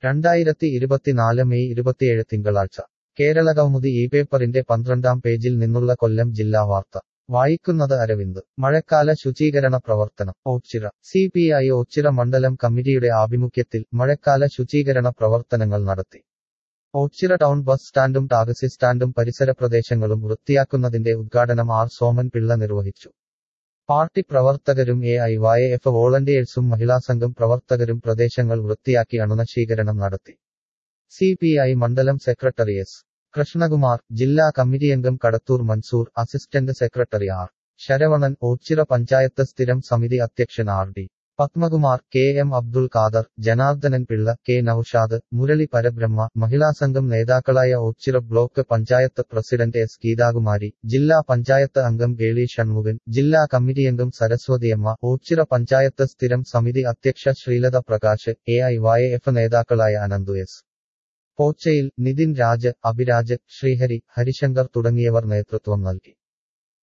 രണ്ടായിരത്തി ഇരുപത്തിനാല് മെയ് ഇരുപത്തിയേഴ് തിങ്കളാഴ്ച കേരള കൗമുദി ഈ പേപ്പറിന്റെ പന്ത്രണ്ടാം പേജിൽ നിന്നുള്ള കൊല്ലം ജില്ലാ വാർത്ത വായിക്കുന്നത് അരവിന്ദ് മഴക്കാല ശുചീകരണ പ്രവർത്തനം Oachira C P I Oachira മണ്ഡലം കമ്മിറ്റിയുടെ ആഭിമുഖ്യത്തിൽ മഴക്കാല ശുചീകരണ പ്രവർത്തനങ്ങൾ നടത്തി ഓച്ചിറ ടൗൺ ബസ് സ്റ്റാൻഡും ടാക്സി സ്റ്റാൻഡും പരിസര പ്രദേശങ്ങളും വൃത്തിയാക്കുന്നതിന്റെ ഉദ്ഘാടനം ആർ സോമൻ പിള്ള നിർവഹിച്ചു പാർട്ടി പ്രവർത്തകരും എ ഐ വൈ എഫ് വോളണ്ടിയേഴ്സും മഹിളാസംഘം പ്രവർത്തകരും പ്രദേശങ്ങൾ വൃത്തിയാക്കി അണുനശീകരണം നടത്തി സി പി ഐ മണ്ഡലം സെക്രട്ടറി എസ് കൃഷ്ണകുമാർ ജില്ലാ കമ്മിറ്റിയംഗം Kadathoor Mansoor assistant secretary R Saravanan Oachira panchayat സ്ഥിരം സമിതി അധ്യക്ഷൻ R D Padmakumar K M Abdul Khader Janardhanan Pillai K Noushad Murali Parabrahma മഹിളാസംഘം നേതാക്കളായ Oachira block panchayat president S Geethakumari ജില്ലാ പഞ്ചായത്ത് അംഗം ഗേളി ഷൺമുഖൻ ജില്ലാ കമ്മിറ്റിയംഗം സരസ്വതിയമ്മ ഓച്ചിറ പഞ്ചായത്ത് സ്ഥിരം സമിതി അധ്യക്ഷ Sreelatha Prakash A I Y F നേതാക്കളായ അനന്തു എസ് പോച്ചയിൽ നിതിൻ രാജ് അഭിരാജ് ശ്രീഹരി ഹരിശങ്കർ തുടങ്ങിയവർ നേതൃത്വം നൽകി